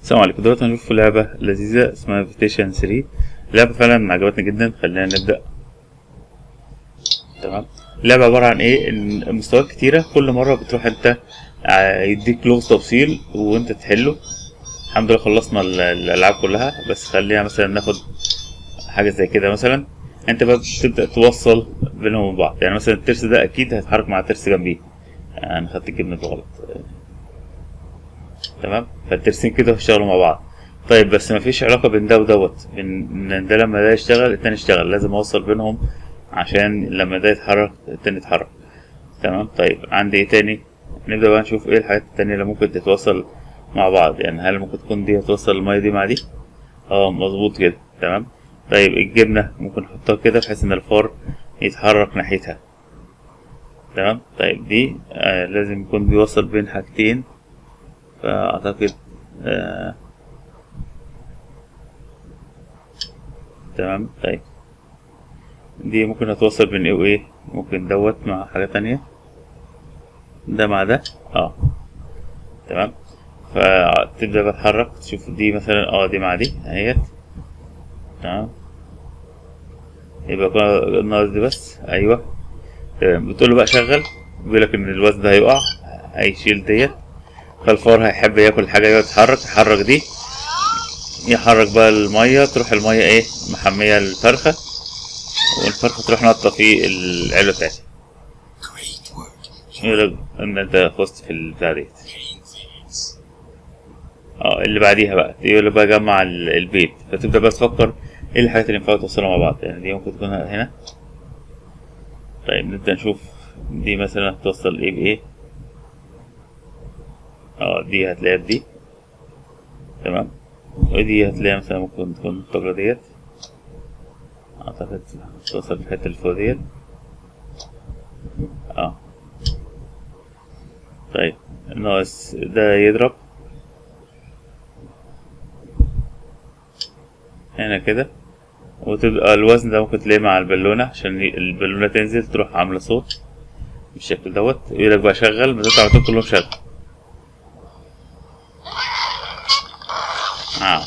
السلام عليكم دلوقتي هنشوف لعبة لذيذة اسمها انفيتيشن 3 لعبة فعلا عجبتني جدا خلينا نبدأ تمام اللعبة عبارة عن ايه ان مستويات كتيرة كل مرة بتروح انت ع- يديك لغز تفصيل وانت تحله الحمد لله خلصنا ال- الالعاب كلها بس خلينا مثلا ناخد حاجة زي كده مثلا انت بقى بتبدأ توصل بينهم وبين بعض يعني مثلا الترس ده اكيد هيتحرك مع ترس جنبيه انا خدت الجبنة ده غلط تمام فالترسين كده يشتغلوا مع بعض طيب بس ما فيش علاقه بين ده ودوت بين ان ده لما ده يشتغل التاني يشتغل لازم اوصل بينهم عشان لما ده يتحرك التاني يتحرك تمام طيب عندي ايه تاني نبدا بقى نشوف ايه الحاجات التانية اللي ممكن تتوصل مع بعض يعني هل ممكن تكون دي هتوصل المية دي مع دي اه مظبوط كده تمام طيب الجبنة ممكن نحطها كده بحيث ان الفار يتحرك ناحيتها تمام طيب دي آه لازم يكون بيوصل بين حاجتين فأعتقد آه تمام طيب دي ممكن هتوصل بين ايه وايه ممكن دوت مع حاجة تانية ده مع ده اه تمام فتبدأ بقى تتحرك تشوف دي مثلا اه دي مع دي اهيت تمام يبقى كنا ناقص دي بس ايوه تمام بتقول له بقى شغل بيقول لك ان الوزن ده هيقع هيشيل ديت فالفار هيحب ياكل حاجة يتحرك يحرك دي يحرك بقى المية تروح المية ايه محمية الفرخة والفرخة تروح نطة في العلبة بتاعتها Great work. يقول لك ان انت فزت في البتاع ديت اه اللي بعديها بقى يقول لك بقى جمع ال- البيت فتبدأ بقى تفكر ايه الحاجات اللي ينفع توصلها مع بعض يعني دي ممكن تكون هنا طيب نبدأ نشوف دي مثلا هتوصل ايه بايه اه دي هتلاقيها بدي تمام ودي هتلاقيها مثلا ممكن تكون الطاقة ديت اعتقد توصل في الحتة اللي فوق ديت اه طيب ناقص ده يضرب هنا كده وتبقى الوزن ده ممكن تلاقيه مع البالونة عشان ي- البالونة تنزل تروح عاملة صوت بالشكل دوت يقولك بقى شغل ما تطلع على طول كلهم شغل اه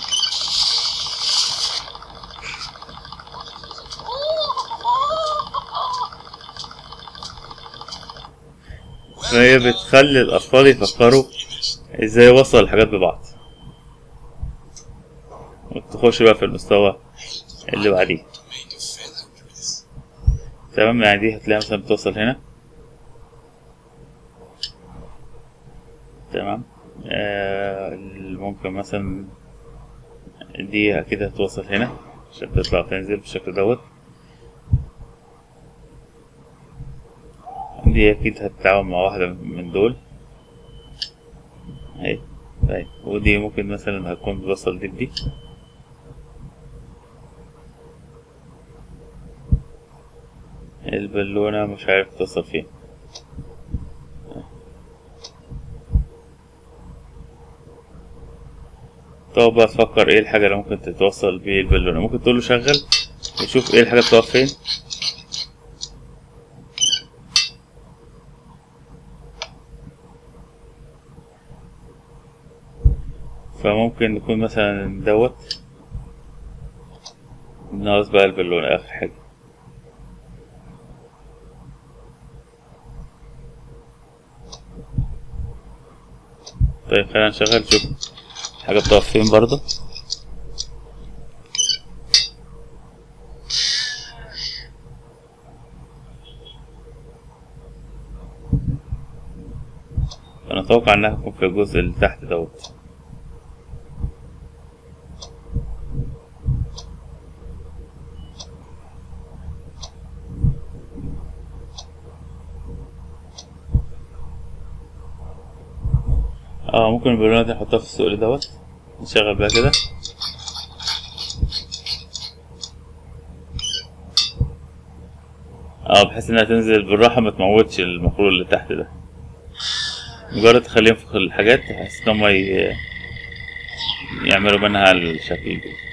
فهي بتخلي الأطفال يفكروا ازاي يوصل الحاجات ببعض وتخش بقى في المستوى اللي بعديه Make a feather dress. تمام يعني دي هتلاقيها مثلا بتوصل هنا تمام آه ممكن مثلا دي أكيد هتوصل هنا عشان تطلع وتنزل بالشكل دوت دي أكيد هتتعاون مع واحدة من دول اهي طيب ودي ممكن مثلا هتكون بتوصل دي بدي البالونة مش عارف توصل فين تقعد بقى تفكر ايه الحاجة اللي ممكن تتوصل بيه البالونة ممكن تقوله شغل وشوف ايه الحاجة بتقف فين فممكن يكون مثلا دوت ناقص بقى البالونة آخر حاجة طيب خلينا نشغل نشوف حاجة بتقف فين برضه أنا أتوقع إنها هتكون في الجزء اللي تحت دوت اه ممكن البالونة دي نحطها في السؤال دوت نشغل بقى كده اه بحيث انها تنزل بالراحة ما تموتش المخلوق اللي تحت ده مجرد تخليه ينفخ الحاجات بحيث ان هما ي- يعملوا منها الشكل ده